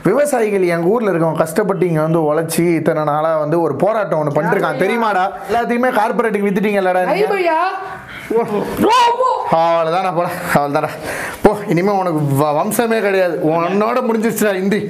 விவசாயிகள் எங்கள் ஊரில் இருக்கவங்க கஷ்டப்பட்டு இங்கே வந்து உழைச்சி இத்தனை நாளாக வந்து ஒரு போராட்டம் ஒன்று பண்ணிருக்கான் தெரியுமாடா எல்லாத்தையுமே கார்பரேட்டுக்கு வித்துட்டீங்கல்லடா नहीं நீங்க? भैया அவ்வளோதானா போல அவ்வளோதானா போ இனிமே உனக்கு வ- வம்சமே கிடையாது உன்னோட முடிஞ்சிருச்சுடா இந்தி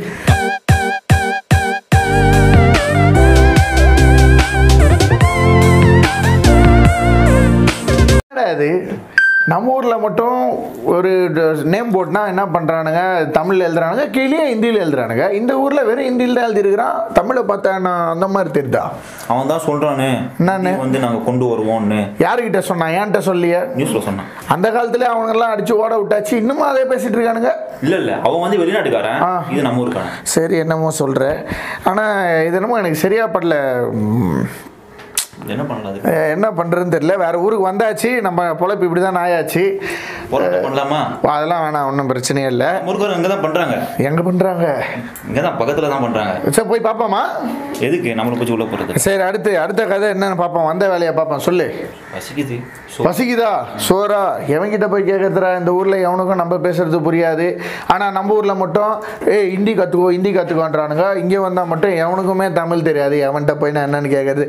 என்னடா இது நம்ம ஊரில் மட்டும் ஒரு நேம் போட்னா என்ன பண்ணுறானுங்க தமிழில் எழுதுறானுங்க கீழே ஹிந்தியில் எழுதுறானுங்க இந்த ஊரில் வெறும் ஹிந்தியில் தான் எழுதிருக்கிறான் தமிழை பார்த்தா நான் அந்த மாதிரி தெரியுதா அவன் தான் சொல்றானே என்னன்னு? இது வந்து நாங்க கொண்டு வருவோம்னு யாருக்கிட்ட சொன்னான் ஏன்ட்ட சொல்லியே நியூஸ்ல சொன்னான் அந்த காலத்துல அவங்கெல்லாம் அடிச்சு ஓட விட்டாச்சு இன்னுமும் அதே பேசிட்டு இருக்கானுங்க இல்ல இல்ல அவன் வந்து வெளிநாட்டுக்காரன் ஆ. இது நம்ம ஊருக்கான சரி என்னமோ சொல்ற ஆனா இது என்னமோ எனக்கு சரியா படல ம், என்ன பண்ணலாம் அது அஹ், என்ன பண்றதுன்னு தெரியல வேற ஊருக்கு வந்தாச்சு நம்ம பொழப்பு இப்படிதான் ஆயாச்சு போராட்டம் பண்ணலாமா அதெல்லாம் வேணாம் ஒன்றும் பிரச்சனையே இல்லை நம்ம ஊருக்காரங்க இங்க தான் பண்றாங்க எங்க பண்றாங்க இங்க தான் பக்கத்துல தான் பண்றாங்க சரி போய் பார்ப்போமா எதுக்கு நம்மளை போச்சு உள்ள போறது சரி அடுத்து அடுத்த கதை என்னன்னு பார்ப்போம் வந்த வேலையை பார்ப்போம் சொல்லு பசிக்குது சோ, பசிக்குதா சோறா எவன்கிட்ட போய் கேட்கறதுடா இந்த ஊர்ல எவனுக்கும் நம்ம பேசுறது புரியாது ஆனா நம்ம ஊர்ல மட்டும் ஏய் ஹிந்தி கத்துக்கோ ஹிந்தி கத்துக்கோன்றானுங்க இங்க வந்தா மட்டும் எவனுக்குமே தமிழ் தெரியாது எவன்கிட்ட போய் நான் என்னன்னு கேட்கறது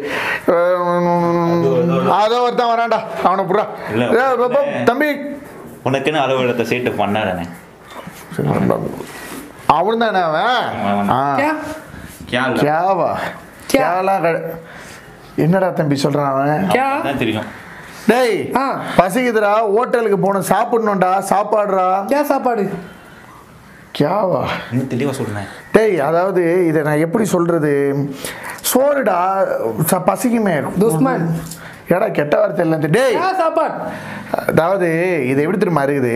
அதோ ஒருத்தன் வரான்டா அவனை புறா இல்ல. ஏய், பா, பா, தம்பி உனக்குன்னு அலுவலகத்தை சேர்த்து பண்ணாதானே அவன் தானே அவன் ஆ. क्या கியா இல்ல. கியாவா கியா? கியாலாம் கிடை- என்னடா தம்பி சொல்றான் அவன் क्या அதான் தெரியும் டேய் ஆ. பசிக்குதுடா ஹோட்டலுக்கு போகணும் சாப்பிடணும்டா சாப்பாடுறா क्या சாப்பாடு கியாவா இன்னும் தெளிவா சொல்றேன் டேய் அதாவது இதை நான் எப்படி சொல்றது சோறுடா ச- பசிக்குமே துஷ்மன் ஏடா கெட்ட வார்த்தை இல்லை டேய் क्या சாப்பாடு அதாவது இது எப்படி தெரியுமா இருக்குது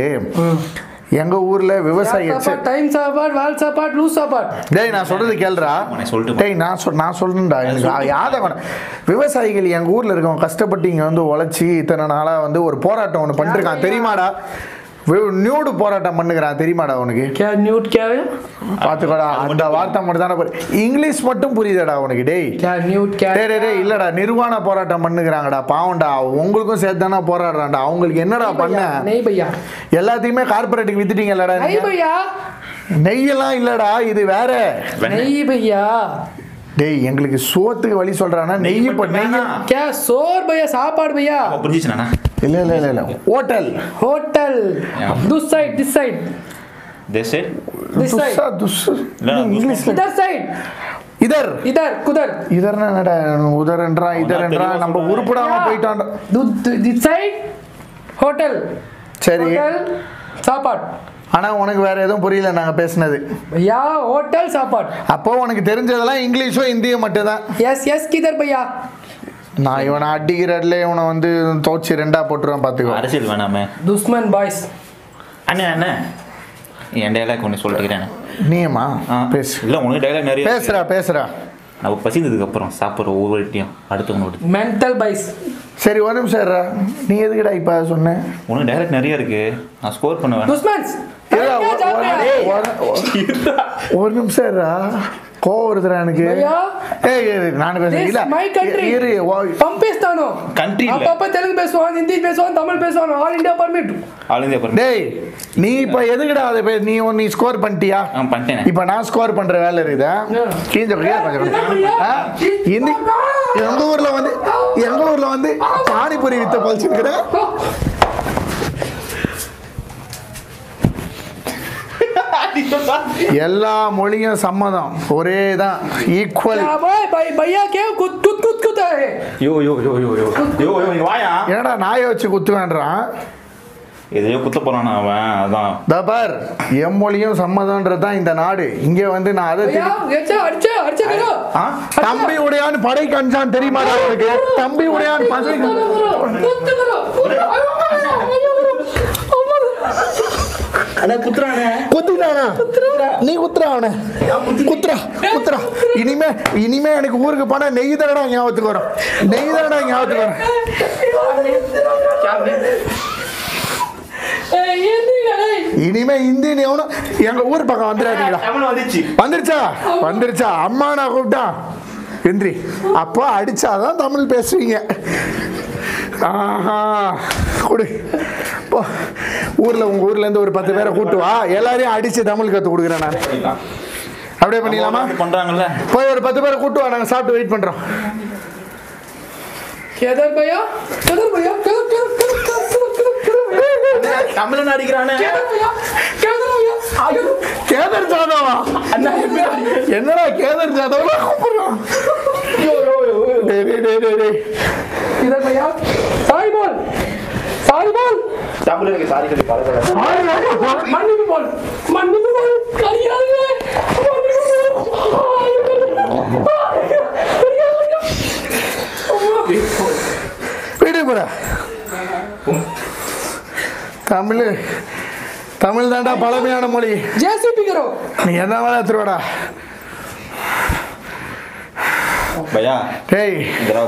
எங்க ஊர்ல விவசாயி क्या சாப்பாடு டைம் சாப்பாடு வால் சாப்பாடு லூஸ் சாப்பாடு டேய் நான் சொல்றது கேளுடா உன்னை சொல்லிட்டு டேய் நான் சொல் நான் சொல்றேன்டா எனக்கு யாத வேணாம் விவசாயிகள் எங்க ஊர்ல இருக்கவங்க கஷ்டப்பட்டு இங்க வந்து உழைச்சி இத்தனை நாளா வந்து ஒரு போராட்டம் ஒன்று பண்ணிருக்கான் தெரியுமாடா நியூடு போராட்டம் பண்ணுகிறான் தெரியுமாடா உனக்கு क्या न्यूट क्या है பார்த்துக்கோடா அந்த வார்த்தை மட்டும் தானே புரி- இங்கிலீஷ் மட்டும் புரியுதாடா உனக்கு டேய் क्या न्यूट क्या டேய் டேய் டேய் இல்லடா நிர்வாண போராட்டம் பண்ணுகிறாங்கடா பாவம்டா உங்களுக்கும் சேர்த்து தானே போராடுறான்டா அவங்களுக்கு என்னடா பண்ண नहीं भैया எல்லாத்தையுமே கார்பரேட்டுக்கு வித்துட்டீங்கல்லடா नहीं நீங்க? भैया நெய்யெல்லாம் இல்லடா இது வேற नहीं भैया டேய் எங்களுக்கு சோத்துக்கு வழி சொல்றானா நெய் இப்போ நெய் क्या सोर भैया சாப்பாடு भैया அப்ப புரிஞ்சிச்சுனா இல்ல இல்ல இல்ல இல்ல hotel hotel Yeah. This side this side this side This side. துஸ்ஸா துஸ்ஸு இல்ல, இங்கிலீஷ்ல इधर साइड இதர் इधर कुदर இதர்னா என்னடா உதரன்றா இதரன்றா தெளிவா நம்ம சொல்றாரு. உருப்படாம போயிட்டோம் दिस साइड होटल சரி होटल சாப்பாடு ஆனா உனக்கு வேற எதுவும் புரியல நாங்க பேசுனது भैया होटल சாப்பாடு அப்போ உனக்கு தெரிஞ்சதெல்லாம் இங்கிலீஷும் ஹிந்தியும் மட்டும்தான் यस यस किधर भैया நான் இவனை அடிக்கிறதுல இவனை வந்து தோச்சு ரெண்டா போட்டுருவேன் பாத்துக்கோ அரசியல் வேணாமே दुश्मन बॉयज அண்ணே அண்ணே என் டைலாக் ஒன்று சொல்லிட்டுக்கிறேன் நீயமா பேசு இல்லை உனக்கு டைலாக் நிறைய இருக்கு. பேசுறா பேசுறா நம்ம பசிந்ததுக்கு அப்புறம் சாப்பிட்ற ஒவ்வொரு இட்டியும் அடுத்தவங்களோட मेंटल बॉयज சரி ஒரு நிமிஷம் இருடா. நீ எதுக்குடா இப்ப அதை சொன்ன உனக்கு டைலாக் நிறைய இருக்கு நான் ஸ்கோர் பண்ண வேணாம் दुश्मन இருடா, क्या ஒரு- जा रहे हैं ஒரு- ஒரு- ஒரு நிமிஷம் இருடா. கோவம் வருதுடா எனக்கு भैया ஏய் இரு, நான் பேசுறேன் this இல்ல my country இரு ஓ- పంపిస్తాను Country இல்ல. அப்பப்ப தெலுங்கு பேசுவான் ஹிந்தி பேசுவான் தமிழ் பேசுவான் all India permit all India permit டேய் நீ இப்ப எதுக்குடா அதை பே- நீ நீ ஸ்கோர் பண்ணிட்டியா ஆ பண்ணிட்டேனே இப்ப நான் ஸ்கோர் பண்ற வேலை இருக்குதா Yeah. கீஞ்ச கீழே கொஞ்சம் ஆ? இந்த எங்க ஊர்ல வந்து எங்க ஊர்ல வந்து பானிபூரி வித்த பழிச்சிருக்கிற எல்லா மொழியும் சம்மதம் ஒரே தான் ஈக்குவல் क्या भाई भाई भैया क्या कुछ कुछ कुछ कुछ है யோ யோ யோ யோ யோ யோ யோ இங்க வாயா என்னடா நாயை வச்சு குத்துவேன்றான் எதையோ குத்த போறானா அவன் அதான் தபார் எம்மொழியும் சம்மதம்ன்றது தான் இந்த நாடு இங்க வந்து நான் அதை भैया திரு- अच्छा अच्छा अच्छा करो ஆ? தம்பி உடையான் படை கஞ்சான் தெரியுமாடா உனக்கு தம்பி உடையான் படை குத்துறானே குத்துறானா நீ குத்துறா அவனை குத்துறா குத்துறா இனிமே இனிமே எனக்கு ஊருக்கு போனா நெய் தரடா ஞாபகத்துக்கு வரும் நெய் தரடா ஞாபகத்துக்கு வரும் இனிமே இந்தி நீ எவனும் எங்க ஊர் பக்கம் வந்துடாதீங்களா தமிழ் வந்துச்சு வந்துருச்சா வந்துருச்சா அம்மா நான் கூப்பிட்டா எந்திரி அப்போ அடிச்சாதான் தமிழ் பேசுவீங்க ஆஹா கொடு போ ஊரில் உங்கள் ஊர்லேருந்து ஒரு பத்து பேரை கூட்டு வா எல்லாரையும் அடித்து தமிழ் கற்றுக் கொடுக்குறேன் நான் அப்படியே பண்ணிடலாமா அப்படி பண்றாங்கல்ல போய் ஒரு பத்து பேரை கூட்டு வா நாங்கள் சாப்பிட்டு வெயிட் பண்ணுறோம் केदार भैया केदार भैया केदार केदार केदार केदार केदार केदार भैया தமிழ் நடிக்கிறானே केदार भैया केदार भैया आगे கேதர் ஜாதவா என்னடா கேதர் ஜாதவா கூப்பிடுறான் டேய், டேய், டேய், டேய், டேய். केदार भैया साई बोल साई बोल தமிழுக்கு சாரி சொல்லி பழக मन्नी भी बोल मन्नी भी बोल करिया रे मन्नी भी बोल வீடு போற தமிழ் தமிழ் தாண்டா பழமையான மொழி जेसीपी करो நீ என்ன வேலை திருவாடா பையா டேய் இதரா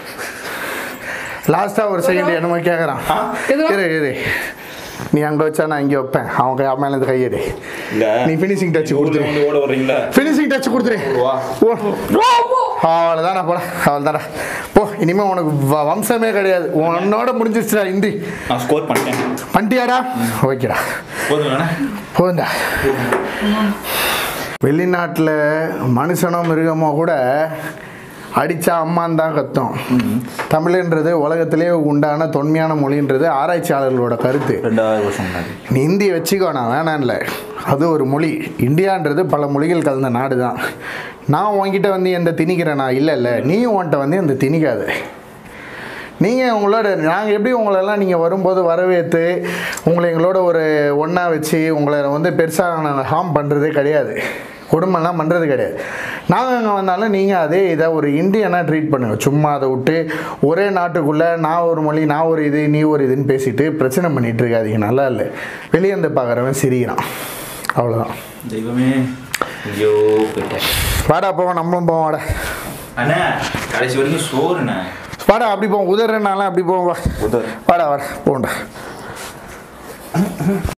லாஸ்டா ஒரு செகண்ட் என்னமோ கேட்குறான் எதுடா? இரு இரு நீ அங்கே வச்சா நான் இங்கே வைப்பேன் அவன் கை மேலே இருந்து கையெடு இல்ல நீ ஃபினிஷிங் டச் ஊர்ல கொடுத்துரு வந்து ஓட வர்றீங்களா ஃபினிஷிங் டச் கொடுத்துரு வா ஓ அவ்வளோதானா போல அவ்வளோதானா போ இனிமே உனக்கு வ- வம்சமே கிடையாது உன்னோட முடிஞ்சிருச்சுடா ஹிந்தி நான் ஸ்கோர் பண்ணிட்டேன் பண்ணிட்டியாடா ஓகேடா போதும் போதுண்டா வெளிநாட்டில் மனுஷனோ மிருகமோ கூட அடித்தா அம்மான் தான் கத்தும் தமிழ்ன்றது உலகத்திலே உண்டான தொன்மையான மொழின்றது ஆராய்ச்சியாளர்களோட கருத்து ரெண்டாவது வருஷம் முன்னாடி நீ ஹிந்தி வச்சுக்கோ நான் வேணாம்ல அது ஒரு மொழி இந்தியான்றது பல மொழிகள் கலந்த நாடு தான் நான் உன்கிட்ட வந்து எந்த திணிக்கிறேனா இல்லை இல்லை நீயும் உன்கிட்ட வந்து எந்த திணிக்காது நீங்கள் உங்களோட நாங்கள் எப்படி உங்களெல்லாம் நீங்கள் வரும்போது வரவேற்று உங்களை எங்களோட ஒரு ஒன்றா வச்சு உங்களை வந்து பெருசாக நாங்கள் ஹார்ம் பண்ணுறதே கிடையாது கொடுமைலாம் பண்ணுறது கிடையாது நாங்கள் அங்கே வந்தாலும் நீங்கள் அதே இதை ஒரு இந்தியனாக ட்ரீட் பண்ணுங்க சும்மா அதை விட்டு ஒரே நாட்டுக்குள்ளே நான் ஒரு மொழி நான் ஒரு இது நீ ஒரு இதுன்னு பேசிட்டு பிரச்சனை பண்ணிகிட்டு இருக்காதீங்க நல்லா இல்லை வெளியே இருந்து பார்க்குறவன் சிரிக்கிறான் அவ்வளோதான் தெய்வமே ஐயோ போயிட்டேன் வாடா போவோம் நம்மளும் போவோம் வாடா அண்ணா கடைசி வரைக்கும் சோறுண்ணே வாடா அப்படி போவோம் உதறனாலாம் அப்படி போவோம் வா உதர் வாடா வாடா போண்டா